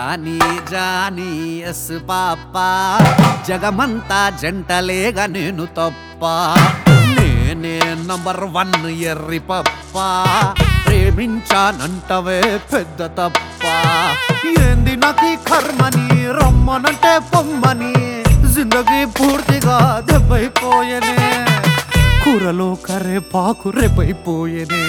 Johnny Johnny yes papa జగమంతా జంటలేగా నేను తప్ప నేనే నంబర్ వన్ ఎర్రి పప్ప ప్రేమించానంటవే పెద్ద తప్ప ఏంది నాకు ఈ కర్మని రమ్మనంటే పొమ్మని జిందగీ పూర్తిగా దెబ్బైపోయనే కూరలో కర్రే పాకు రేపైపోయనే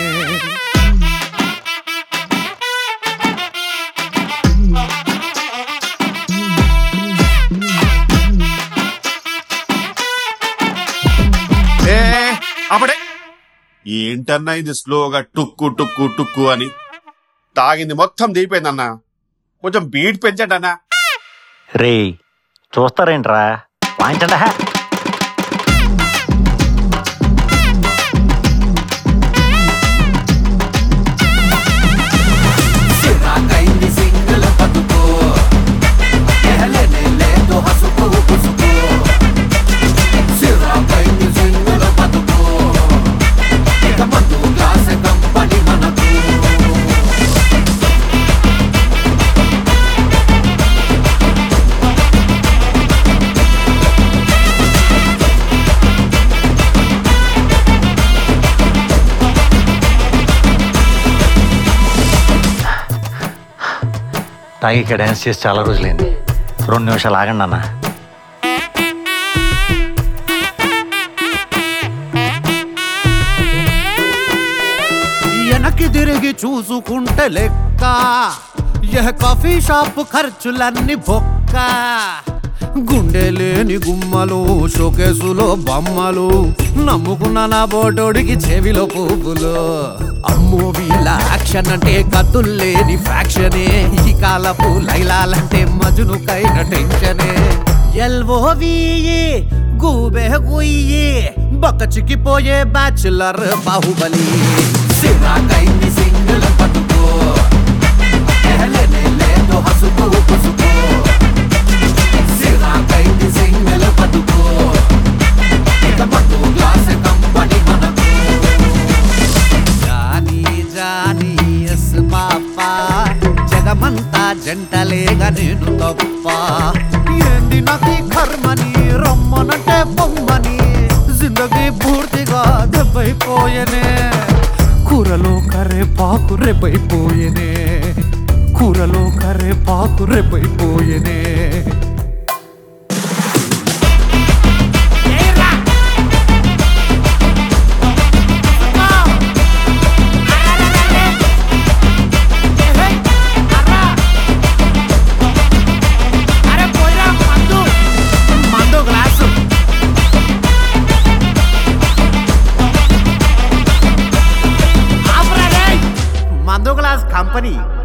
ఏ అప్పుడే ఏంటన్నా ఇది స్లోగా టుక్కు టుక్కు టుక్కు అని తాగింది మొత్తం దిగిపోయిందన్నా కొంచెం బీట్ పెంచండి అన్నా రే చూస్తారేంట్రా వాయించండి హా. సిరాకైంది సింగిల్ బతుకు ఎహలేనే లేదు హసుకు పుసుకు సిరాకైంది సింగిల్ బతుకు ఇక మందు గ్లాస్ కంపని మనకు తాగి ఇక్కడ డ్యాన్స్ చేసి చాలా రోజులైంది రెండు నిమిషాలు ఆగండి అన్న వెనక్కి తిరిగి చూసుకుంటే లెక్క ఏ కాఫీ షాప్ ఖర్చులన్నీ బొక్క గుండె లేని గుమ్మలు షోకేసులో బొమ్మలు నమ్ముకున్న నా బోటోడికి చెవిలో పువ్వులు అమ్మో వీళ్ళ యాక్షన్ అంటే కత్తుల్లేని ఫ్యాక్షనే ఈ కాలపు లైలాలంటే మజునుకైన టెన్షనే ఎల్ఓవిఈ గూబె గుయ్యి బక్క చిక్కిపోయే బ్యాచులర్ బాహుబలి సిరాకైంది సింగిల్ బతుకు ఎహలేనే లేదు హసుకు పుసుకు సిరాకైంది సింగిల్ బతుకు ఇక మందు గ్లాస్ కంపని మనకు జానీ జానీ ఎస్ పాప జగమంతా జంటలేగా నేను తప్ప ఏంది నాకు ఈ కర్మని రమ్మనంటే బొమ్మని జిందగీ పూర్తిగా దెబ్బైపోయనే కూరలో కర్రే పాకు రేపైపోయనే కూరలో కర్రే పాకు రేపైపోయనే మందు గ్లాసు మందు గ్లాస్ కంపెనీ